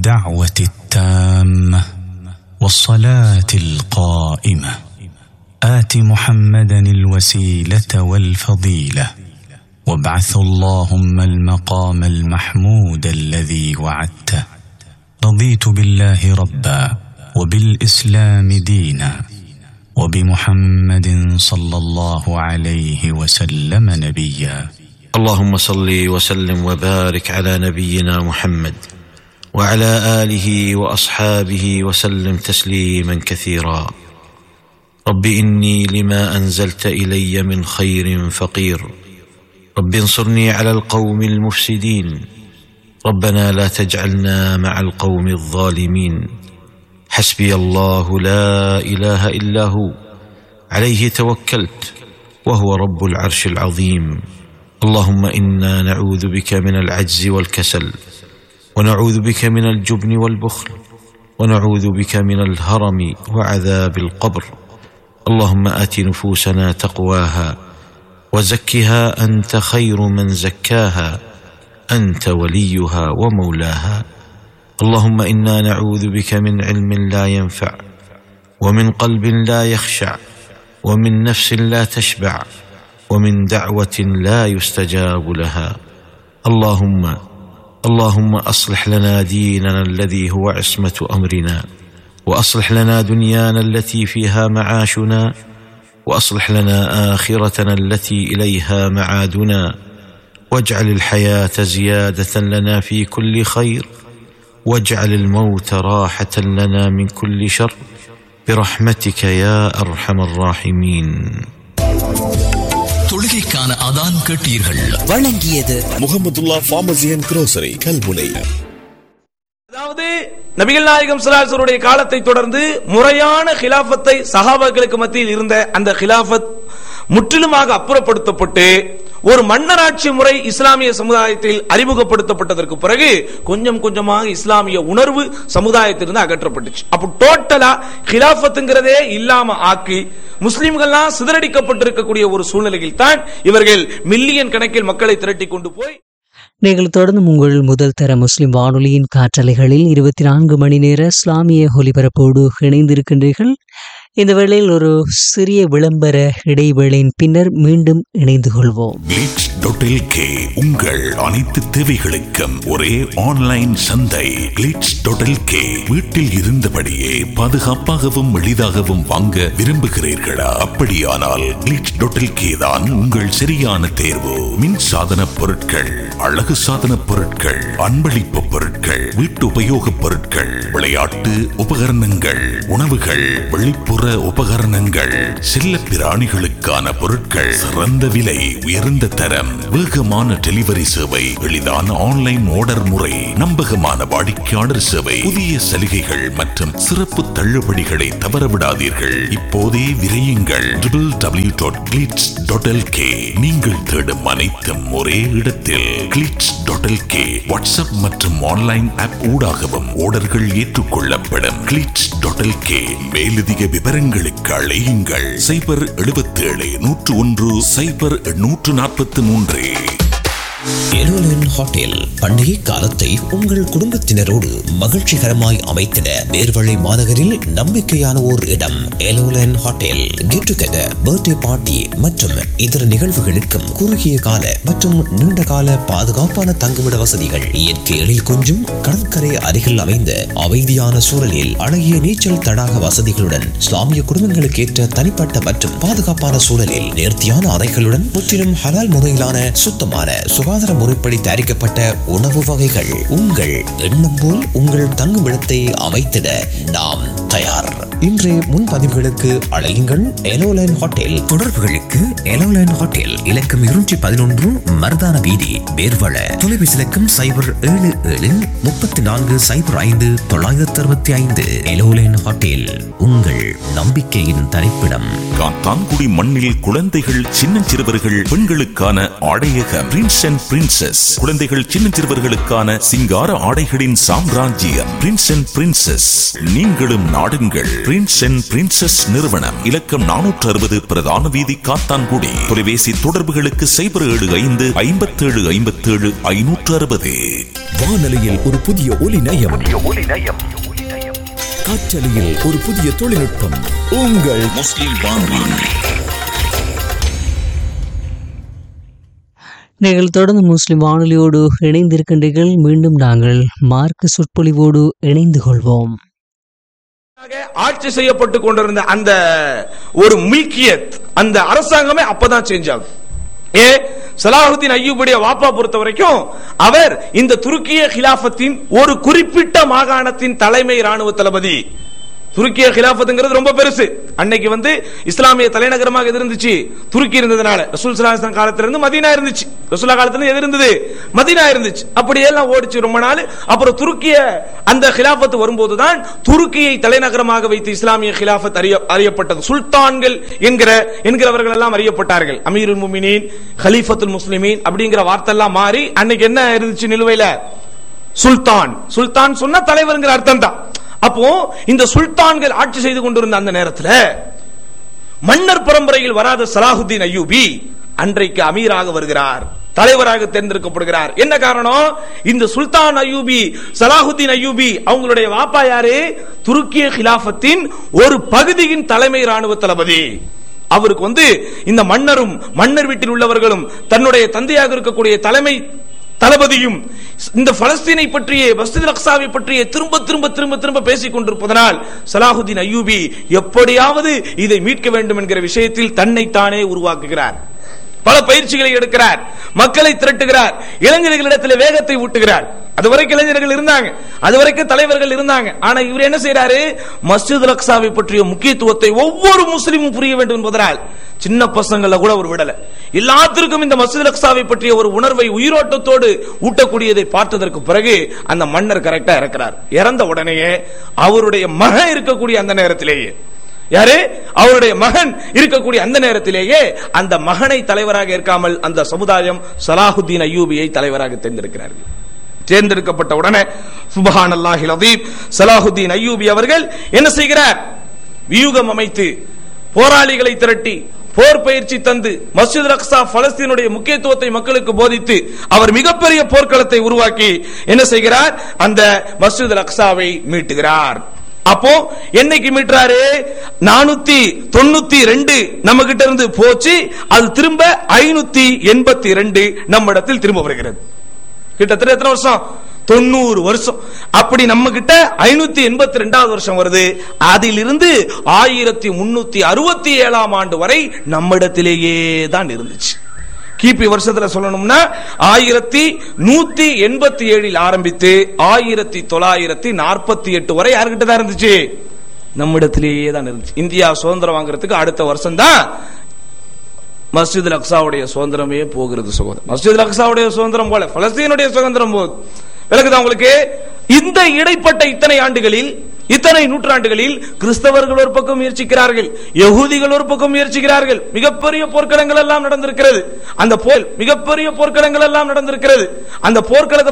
الدعوه التامه والصلاه القائمه ات محمدا الوسيله والفضيله وابعث اللهم المقام المحمود الذي وعدته رضيت بالله ربا وبالاسلام دينا وبمحمد صلى الله عليه وسلم نبيا اللهم صل وسلم وبارك على نبينا محمد وعلى اله واصحابه وسلم تسليما كثيرا رب اني لما انزلت الي من خير فقير رب انصرني على القوم المفسدين ربنا لا تجعلنا مع القوم الظالمين حسبي الله لا اله الا هو عليه توكلت وهو رب العرش العظيم اللهم انا نعوذ بك من العجز والكسل ونعوذ بك من الجبن والبخل ونعوذ بك من الهرم وعذاب القبر اللهم ات نفوسنا تقواها وزكها انت خير من زكاها انت وليها ومولاها اللهم انا نعوذ بك من علم لا ينفع ومن قلب لا يخشع ومن نفس لا تشبع ومن دعوه لا يستجاب لها اللهم اللهم اصلح لنا ديننا الذي هو عصمه امرنا واصلح لنا دنيانا التي فيها معاشنا واصلح لنا اخرتنا التي اليها معادنا واجعل الحياه زياده لنا في كل خير واجعل الموت راحه لنا من كل شر برحمتك يا ارحم الراحمين தொழுகைக்கான அதான் கேட்டீர்கள் வழங்கியது Mohamedulla pharmacy and grocery Kalmunai அதாவது நபிகள் நாயகம் சிலாசருடைய காலத்தை தொடர்ந்து முறையான கிலாபத்தை சஹாபாக்களுக்கு மத்தியில் இருந்த அந்த கிலாபத் முற்றிலுமாக அப்புறப்படுத்தப்பட்டு ஒரு மன்னராட்சி முறை இஸ்லாமிய சமுதாயத்தில் அறிமுகப்படுத்தப்பட்டதற்கு பிறகு கொஞ்சம் கொஞ்சமாக இஸ்லாமிய உணர்வு சமுதாயத்திலிருந்து அகற்றப்பட்டுச்சு அப்போ டோட்டலா கிலாபத்துங்கிறதே இல்லாம ஆக்கி முஸ்லிம்கள்லாம் சிதறடிக்கப்பட்டிருக்கக்கூடிய ஒரு சூழ்நிலையில் தான் இவர்கள் மில்லியன் கணக்கில் மக்களை திரட்டி கொண்டு போய் நீங்கள் தொடர்ந்து உங்கள் முதல் தர முஸ்லிம் வானொலியின் காற்றலைகளில் இருபத்தி நான்கு மணி நேர இஸ்லாமிய ஒலிபரப்போடு இணைந்திருக்கின்றீர்கள் இந்த வேளையில் ஒரு சிறிய விளம்பர இடைவேளையின் பின்னர் மீண்டும் இணைந்து கொள்வோம் கிளிட்ஸ் டாட் கே உங்கள் அனைத்து தேவைகளுக்கும் ஒரே ஆன்லைன் சந்தை கிளிட்ஸ் டாட் கே வீட்டில் இருந்தபடியே பாதுகாப்பாகவும் எளிதாகவும் வாங்க விரும்புகிறீர்களா அப்படியானால் கிளிட்ஸ் டாட் கே தான் உங்கள் சரியான தேர்வு மின் சாதன பொருட்கள் அழகு சாதன பொருட்கள் அன்பளிப்பு பொருட்கள் வீட்டு உபயோகப் பொருட்கள் விளையாட்டு உபகரணங்கள் உணவுகள் வெளிப்புற உபகரணங்கள் செல்ல பிராணிகளுக்கான பொருட்கள் சிறந்த விலை உயர்ந்த தரம் வேகமான டெலிவரி சேவை எளிதான ஆன்லைன் ஆர்டர் முறை நம்பகமான வாடிக்கையாளர் சேவை புதிய சலுகைகள் மற்றும் சிறப்பு தள்ளுபடிகளை தவறவிடாதீர்கள் இப்போதே விரையுங்கள் double dot glitz dot K நீங்கள் தேடும் அனைத்தும் ஒரே இடத்தில் கிளிட்ஸ் டாட் கே வாட்ஸ்அப் மற்றும் ஆன்லைன் ஆப் ஊடாகவும் ஆர்டர்கள் ஏற்றுக்கொள்ளப்படும் கிளிட்ஸ் டாட் கே மேலதிக விவரங்களுக்கு அழையுங்கள் சைபர் எழுபத்தேழு நூற்று ஒன்று சைபர் நூற்று நாற்பத்தி மூன்று எருலன் ஹோட்டல் பண்டிகை காலத்தை உங்கள் குடும்பத்தினரோடு மகிழ்ச்சிகரமாய் அமைத்திட நேர்வழி மாநகரில் நம்பிக்கையான ஓர் இடம் எலோலன் hotel get together birthday party மற்றும் இதர நிகழ்வுகளுக்கும் குறுகிய கால மற்றும் நீண்ட கால பாதுகாப்பான தங்குமிட வசதிகள் இயற்கை எழில் கொஞ்சம் கடற்கரை அருகில் அமைந்த அமைதியான சூழலில் அழகிய நீச்சல் தடாக வசதிகளுடன் இஸ்லாமிய குடும்பங்களுக்கு ஏற்ற தனிப்பட்ட மற்றும் பாதுகாப்பான சூழலில் நேர்த்தியான அறைகளுடன் முற்றிலும் ஹலால் முறையிலான சுத்தமான சுகாதார முறைப்படி தயாரிக்கப்பட்ட உணவு வகைகள் உங்கள் எண்ணம் போல் உங்கள் தங்குமிடத்தை அமைத்திட நாம் தயார் இன்றைய முன்பதிவுகளுக்கு அழையுங்கள் எலோலைன் ஹோட்டல் தொடர்புகளுக்கு எலோலைன் ஹோட்டல் இலக்கம் இருநூற்றி பதினொன்று மருதான வீதி வேர்வள தொலைபேசி இலக்கம் சைபர் ஏழு ஏழு முப்பத்தி நான்கு சைபர் ஐந்து தொள்ளாயிரத்தி அறுபத்தி ஐந்து எலோலைன் ஹோட்டல் உங்கள் நம்பிக்கையின் தரிப்பிடம் காத்தான்குடி மண்ணில் குழந்தைகள் சின்னஞ்சிறுவர்கள் பெண்களுக்கான ஆடையக பிரின்ஸ் அண்ட் பிரின்சஸ் குழந்தைகள் சின்னஞ்சிறுவர்களுக்கான சிங்கார ஆடைகளின் சாம்ராஜ்யம் பிரின்ஸ் அண்ட் பிரின்சஸ் நீங்களும் நாடுங்கள் பிரின்ஸ் அண்ட் பிரின்சஸ் நிறுவனம் இலக்கம் நானூற்று அறுபது பிரதான வீதி காத்தான்குடி தொலைபேசி தொடர்புகளுக்கு சைபர் ஏழு ஐந்து ஐம்பத்தேழு ஐம்பத்தேழு ஐநூற்று அறுபது வானொலியில் ஒரு புதிய ஒலி நயம் காற்றலையில் ஒரு புதிய தொழில்நுட்பம் உங்கள் முஸ்லிம் வானொலி நீங்கள் தொடர்ந்து முஸ்லிம் வானொலியோடு இணைந்திருக்கின்றீர்கள் மீண்டும் நாங்கள் மார்க்க சொற்பொழிவோடு இணைந்து கொள்வோம் ஆட்சி செய்யப்பட்டு கொண்டிருந்த அந்த ஒரு மில்கியத் அந்த அரசாங்கமே அப்பதான் சேஞ்ச் ஆகும் ஏ சலாஹுதீன் ஐயூபுடைய வாப்பா பொறுத்த வரைக்கும் அவர் இந்த துருக்கிய கிலாபத்தின் ஒரு குறிப்பிட்ட மாகாணத்தின் தலைமை ராணுவ தளபதி துருக்கிய கிலாபத்துங்கிறது ரொம்ப பெருசு அன்னைக்கு வந்து இஸ்லாமிய தலைநகரமாக எது இருந்துச்சு துருக்கி இருந்ததுனால ரசூல் சலாஹன் காலத்துல இருந்து மதீனா இருந்துச்சு ரசூல்லா காலத்துல இருந்து எது இருந்தது மதீனா இருந்துச்சு அப்படியே எல்லாம் ஓடிச்சு ரொம்ப நாள் அப்புறம் துருக்கிய அந்த கிலாபத்து வரும்போதுதான் துருக்கியை தலைநகரமாக வைத்து இஸ்லாமிய கிலாபத் அறிய அறியப்பட்டது சுல்தான்கள் என்கிற என்கிறவர்கள் எல்லாம் அறியப்பட்டார்கள் அமீருல் முமினின் ஹலீஃபத்துல் முஸ்லிமீன் அப்படிங்கிற வார்த்தை எல்லாம் மாறி அன்னைக்கு என்ன இருந்துச்சு நிலுவையில சுல்தான் சுல்தான் சொன்னா தலைவர்ங்கிற அர்த்தம் தான் அப்போ இந்த சுல்தான்கள் ஆட்சி செய்து கொண்டிருந்த அந்த நேரத்தில் மன்னர் பரம்பரையில் வராத சலாஹுத்தீன் அய்யூபி அன்றைக்கு அமீராக வருகிறார் தலைவராக தேர்ந்தெடுக்கப்படுகிறார் என்ன காரணம் இந்த சுல்தான் அய்யூபி சலாஹுத்தீன் அய்யூபி அவங்களுடைய வாப்பா யாரு துருக்கிய கிலாபத்தின் ஒரு பகுதியின் தலைமை ராணுவ தளபதி அவருக்கு வந்து இந்த மன்னரும் மன்னர் வீட்டில் உள்ளவர்களும் தன்னுடைய தந்தையாக இருக்கக்கூடிய தலைமை தளபதியும் இந்த பலஸ்தீனை பற்றிய மஸ்ஜித் அக்சாவை பற்றிய திரும்ப திரும்ப திரும்ப திரும்ப பேசிக் கொண்டிருப்பதனால் சலாஹுதீன் அய்யூபி எப்படியாவது இதை மீட்க வேண்டும் என்கிற விஷயத்தில் தன்னைத்தானே உருவாக்குகிறார் பல பயிற்சிகளை எடுக்கிறார் மக்களை திரட்டுகிறார் இளைஞர்களிடத்தில் வேகத்தை ஊட்டுகிறார் அதுவரைக்கும் இளைஞர்கள் இருந்தாங்க அதுவரைக்கும் தலைவர்கள் இருந்தாங்க ஆனா இவர் என்ன செய்யறாரு மஸ்ஜித் அக்சாவை பற்றிய முக்கியத்துவத்தை ஒவ்வொரு முஸ்லீமும் புரிய வேண்டும் என்பதனால் சின்ன பசங்கள கூட அவர் விடல எல்லாத்திற்கும் இந்த மஸ்ஜித் அக்சாவை பற்றிய ஒரு உணர்வை உயிரோட்டத்தோடு ஊட்டக்கூடியதை பார்த்ததற்கு பிறகு அந்த மன்னர் கரெக்டா இறக்கிறார் இறந்த உடனேயே அவருடைய மகன் இருக்கக்கூடிய அந்த நேரத்திலேயே யாரு அவருடைய மகன் இருக்கக்கூடிய அந்த நேரத்திலேயே அந்த மகனை தலைவராக இருக்காமல் அந்த சமுதாயம் சலாஹுத்தீன் அய்யூபியை தலைவராக தேர்ந்தெடுக்கிறார்கள் தேர்ந்தெடுக்கப்பட்ட உடனே சுபஹான் அல்லாஹில் அதீப் சலாஹுத்தீன் அய்யூபி அவர்கள் என்ன செய்கிறார் வியூகம் அமைத்து போராளிகளை திரட்டி போர் பயிற்சி தந்து மஸ்ஜித் ரக்ஸா பலஸ்தீனுடைய முக்கியத்துவத்தை மக்களுக்கு போதித்து அவர் மிகப்பெரிய போர்க்களத்தை உருவாக்கி என்ன செய்கிறார் அந்த மஸ்ஜித் ரக்ஸாவை மீட்டுகிறார் அப்போ என்னைக்கு மீட்டுறாரு நானூத்தி தொண்ணூத்தி ரெண்டு நம்ம கிட்ட இருந்து போச்சு அது திரும்ப ஐநூத்தி எண்பத்தி ரெண்டு நம்ம இடத்தில் திரும்ப வருகிறது கிட்டத்தட்ட எத்தனை வருஷம் தொண்ணூறு வருஷம் அப்படி நம்ம கிட்ட ஐநூத்தி எண்பத்தி ரெண்டாவது வருஷம் வருது அதிலிருந்து ஆயிரத்தி முன்னூத்தி அறுபத்தி ஏழாம் ஆண்டு வரை நம்மிடத்திலேயே தான் இருந்துச்சு கிபி வருஷத்துல சொல்லணும்னா ஆயிரத்தி நூத்தி எண்பத்தி ஏழில் ஆரம்பித்து ஆயிரத்தி தொள்ளாயிரத்தி நாற்பத்தி எட்டு வரை யாருக்கிட்ட தான் இருந்துச்சு நம்மிடத்திலேயே தான் இருந்துச்சு இந்தியா சுதந்திரம் வாங்குறதுக்கு அடுத்த வருஷம் தான் மஸ்ஜித் அக்சாவுடைய சுதந்திரமே போகிறது சகோதரர் மஸ்ஜித் அக்சாவுடைய சுதந்திரம் போல பலஸ்தீனுடைய சுதந்திரம் போகுது விளக்குதா உங்களுக்கு இந்த இடைப்பட்ட இத்தனை ஆண்டுகளில் இத்தனை நூற்றாண்டுகளில் கிறிஸ்தவர்கள் ஒரு பக்கம் முயற்சிக்கிறார்கள் யகூதிகள் ஒரு பக்கம் முயற்சிக்கிறார்கள் மிகப்பெரிய போர்க்களங்கள் எல்லாம் நடந்திருக்கிறது அந்த போர் மிகப்பெரிய போர்க்களங்கள் எல்லாம் நடந்திருக்கிறது அந்த போர்க்களத்தை